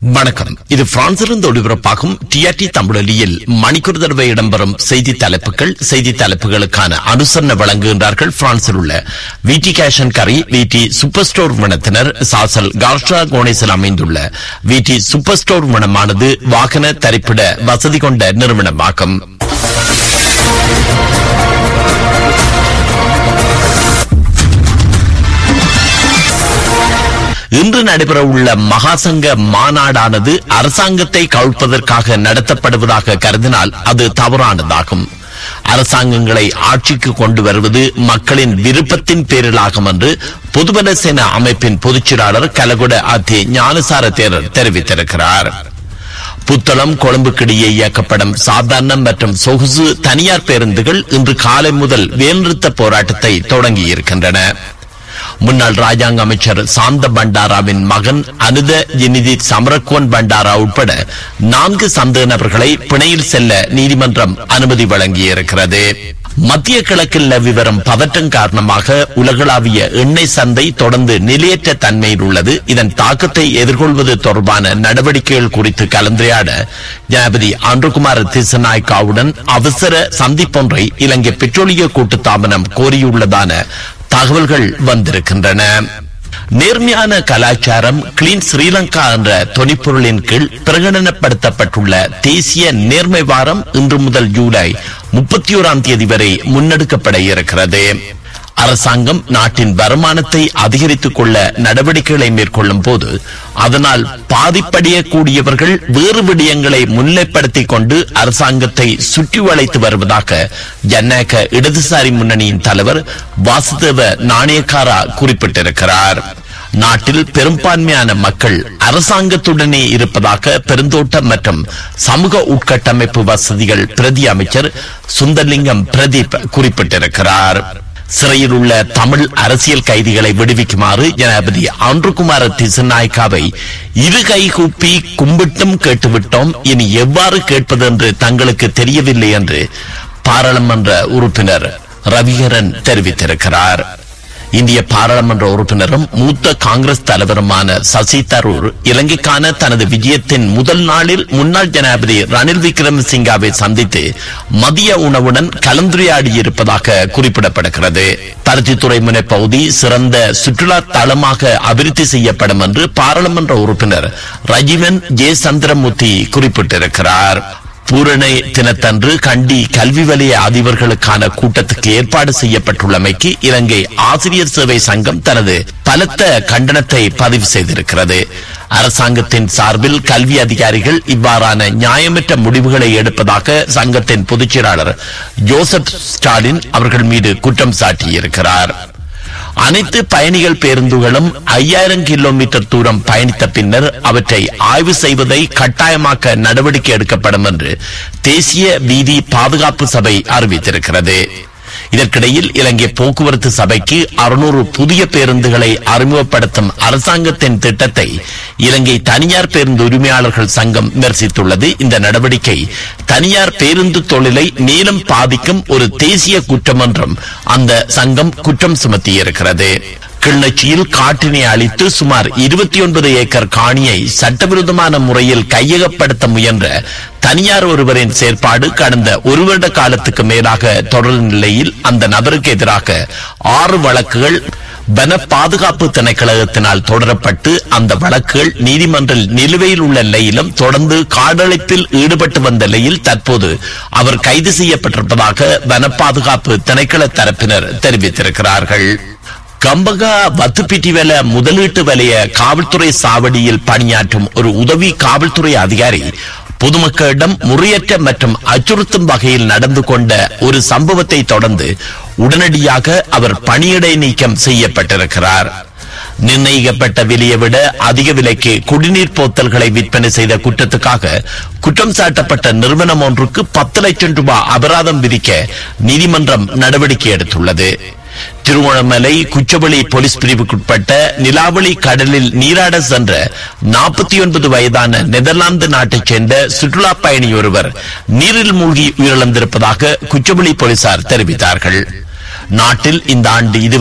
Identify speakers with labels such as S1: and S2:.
S1: வணக்கம் இது பிரான்சிலிருந்து ஒளிபரப்பாகும் டிஆர்டி தமிழொலியில் மணிக்கூர் தடவை இடம்பெறும் செய்தி தலைப்புகள் செய்தி தலைப்புகளுக்கான அனுசரணை வழங்குகின்றார்கள் பிரான்சில் உள்ள விடி கேஷன் கரி விடி சூப்பர் ஸ்டோர் நிறுவனத்தினர் சாசல் கார்ஷா கோணேசில் அமைந்துள்ள விடி சூப்பர் ஸ்டோர் நிறுவனமானது வாகன தரிப்பிட வசதி கொண்ட நிறுவனமாகும் இன்று நடைபெறவுள்ள மகாசங்க மாநாடானது அரசாங்கத்தை கவிழ்ப்பதற்காக நடத்தப்படுவதாக கருதினால் அது தவறானதாகும் அரசாங்கங்களை ஆட்சிக்கு கொண்டு வருவது மக்களின் விருப்பத்தின் பேரிலாகும் என்று பொதுபல சேனா அமைப்பின் பொதுச்செயலாளர் கலகுட அத்தி ஞானசார தேரர் தெரிவித்திருக்கிறார் புத்தளம் கொழும்புக்கிடையே இயக்கப்படும் சாதாரண மற்றும் சொகுசு தனியார் பேருந்துகள் இன்று காலை முதல் வேல்நிறுத்த போராட்டத்தை தொடங்கியிருக்கின்றன முன்னாள் ராஜாங்க அமைச்சர் சாந்த பண்டாராவின் மகன் அனுத ஜினிதி சமரக்குவன் பண்டாரா உட்பட நான்கு சந்தேக நபர்களை பிணையில் செல்ல நீதிமன்றம் அனுமதி வழங்கியிருக்கிறது மத்திய கிழக்கில் நிலவி வரும் பதற்றம் காரணமாக உலகளாவிய எண்ணெய் சந்தை தொடர்ந்து நிலையற்ற தன்மையில் உள்ளது இதன் தாக்கத்தை எதிர்கொள்வது தொடர்பான நடவடிக்கைகள் குறித்து கலந்துரையாட ஜனாபதி ஆண்டுகுமார் திசநாயக்காவுடன் அவசர சந்திப்பொன்றை இலங்கை பெட்ரோலிய கூட்டுத்தாபனம் கோரியுள்ளதான தகவல்கள் வந்திருக்கின்றன நேர்மையான கலாச்சாரம் கிளீன் ஸ்ரீலங்கா என்ற தொனிப்பொருளின் கீழ் பிரகடனப்படுத்தப்பட்டுள்ள தேசிய நேர்மை வாரம் இன்று முதல் ஜூலை முப்பத்தி ஓராம் தேதி வரை முன்னெடுக்கப்பட இருக்கிறது அரசாங்கம் நாட்டின் வருமானத்தை அதிகரித்துக் கொள்ள நடவடிக்கைகளை மேற்கொள்ளும் போது அதனால் பாதிப்படையக்கூடியவர்கள் வேறு விடயங்களை முன்னிலைப்படுத்திக் கொண்டு அரசாங்கத்தை சுற்றி வளைத்து வருவதாக ஜனநாயக இடதுசாரி முன்னணியின் தலைவர் வாசுதேவ நாணயக்காரா குறிப்பிட்டிருக்கிறார் நாட்டில் பெரும்பான்மையான மக்கள் அரசாங்கத்துடனே இருப்பதாக பெருந்தோட்டம் மற்றும் சமூக உட்கட்டமைப்பு வசதிகள் பிரதி அமைச்சர் சுந்தர்லிங்கம் பிரதீப் குறிப்பிட்டிருக்கிறார் சிறையில் உள்ள தமிழ் அரசியல் கைதிகளை விடுவிக்குமாறு ஜனாபதி ஆண்டுகுமார திசநாயக்காவை இரு கை கூப்பி கும்பிட்டும் கேட்டுவிட்டோம் இனி எவ்வாறு கேட்பது என்று தங்களுக்கு தெரியவில்லை என்று பாராளுமன்ற உறுப்பினர் ரவிகரன் தெரிவித்திருக்கிறார் இந்திய பாராளுமன்ற உறுப்பினரும் மூத்த காங்கிரஸ் தலைவருமான சசி தரூர் இலங்கைக்கான தனது விஜயத்தின் முதல் நாளில் முன்னாள் ஜனாதிபதி ரணில் விக்ரமசிங்காவை சந்தித்து மதிய உணவுடன் கலந்துரையாடியிருப்பதாக குறிப்பிடப்படுகிறது பருத்தித்துறை முனை பகுதி சிறந்த சுற்றுலா தளமாக அபிவிருத்தி செய்யப்படும் என்று பாராளுமன்ற உறுப்பினர் ரஜீவன் ஜே சந்திரமூர்த்தி குறிப்பிட்டிருக்கிறார் பூரணை தினத்தன்று கண்டி கல்வி வலய அதிபர்களுக்கான கூட்டத்துக்கு ஏற்பாடு செய்யப்பட்டுள்ளமைக்கு இலங்கை ஆசிரியர் சேவை சங்கம் தனது பலத்த கண்டனத்தை பதிவு செய்திருக்கிறது அரசாங்கத்தின் சார்பில் கல்வி அதிகாரிகள் இவ்வாறான நியாயமற்ற முடிவுகளை எடுப்பதாக சங்கத்தின் பொதுச் செயலாளர் ஜோசப் ஸ்டாலின் அவர்கள் மீது குற்றம் சாட்டியிருக்கிறார் அனைத்து பயணிகள் பேருந்துகளும் ஐயாயிரம் கிலோமீட்டர் தூரம் பயணித்த பின்னர் அவற்றை ஆய்வு செய்வதை கட்டாயமாக்க நடவடிக்கை எடுக்கப்படும் என்று தேசிய வீதி பாதுகாப்பு சபை அறிவித்திருக்கிறது இதற்கிடையில் இலங்கை போக்குவரத்து சபைக்கு அறுநூறு புதிய பேருந்துகளை அறிமுகப்படுத்தும் அரசாங்கத்தின் திட்டத்தை இலங்கை தனியார் பேருந்து உரிமையாளர்கள் சங்கம் விமர்சித்துள்ளது இந்த நடவடிக்கை தனியார் பேருந்து தொழிலை மேலும் பாதிக்கும் ஒரு தேசிய குற்றம் என்றும் அந்த சங்கம் குற்றம் சுமத்தியிருக்கிறது கிள்ளச்சியில் காட்டினை அழித்து சுமார் இருபத்தி ஒன்பது ஏக்கர் காணியை சட்டவிரோதமான முறையில் கையகப்படுத்த முயன்ற தனியார் ஒருவரின் செயற்பாடு கடந்த ஒரு வருட காலத்துக்கு மேலாக தொடரும் நிலையில் அந்த நபருக்கு எதிராக ஆறு வழக்குகள் வன பாதுகாப்பு திணைக்களத்தினால் தொடரப்பட்டு அந்த வழக்குகள் நீதிமன்றில் நிலுவையில் உள்ள நிலையிலும் தொடர்ந்து காடழிப்பில் ஈடுபட்டு வந்த நிலையில் தற்போது அவர் கைது செய்யப்பட்டிருப்பதாக வன பாதுகாப்பு திணைக்கள தரப்பினர் தெரிவித்திருக்கிறார்கள் கம்பகா வத்துப்பிட்டிவல முதலீட்டு வலய காவல்துறை சாவடியில் பணியாற்றும் ஒரு உதவி காவல்துறை அதிகாரி பொதுமக்களிடம் முறையற்ற மற்றும் அச்சுறுத்தும் வகையில் நடந்து கொண்ட ஒரு சம்பவத்தை தொடர்ந்து உடனடியாக அவர் பணியிடை நீக்கம் செய்யப்பட்டிருக்கிறார் நிர்ணயிக்கப்பட்ட விலையை விட அதிக விலைக்கு குடிநீர் போத்தல்களை விற்பனை செய்த குற்றத்துக்காக குற்றம் சாட்டப்பட்ட நிறுவனம் ஒன்றுக்கு பத்து லட்சம் ரூபாய் அபராதம் விதிக்க நீதிமன்றம் நடவடிக்கை எடுத்துள்ளது திருவண்ணாமலை குச்சவெளி போலீஸ் பிரிவுக்குட்பட்ட நிலாவளி கடலில் நீராட சென்ற நாற்பத்தி ஒன்பது வயதான நெதர்லாந்து நாட்டைச் சேர்ந்த சுற்றுலா பயணி ஒருவர் நீரில் மூழ்கி உயிரிழந்திருப்பதாக குச்சவெளி போலீசார் தெரிவித்தார்கள் நாட்டில் இந்த ஆண்டு இதுவரை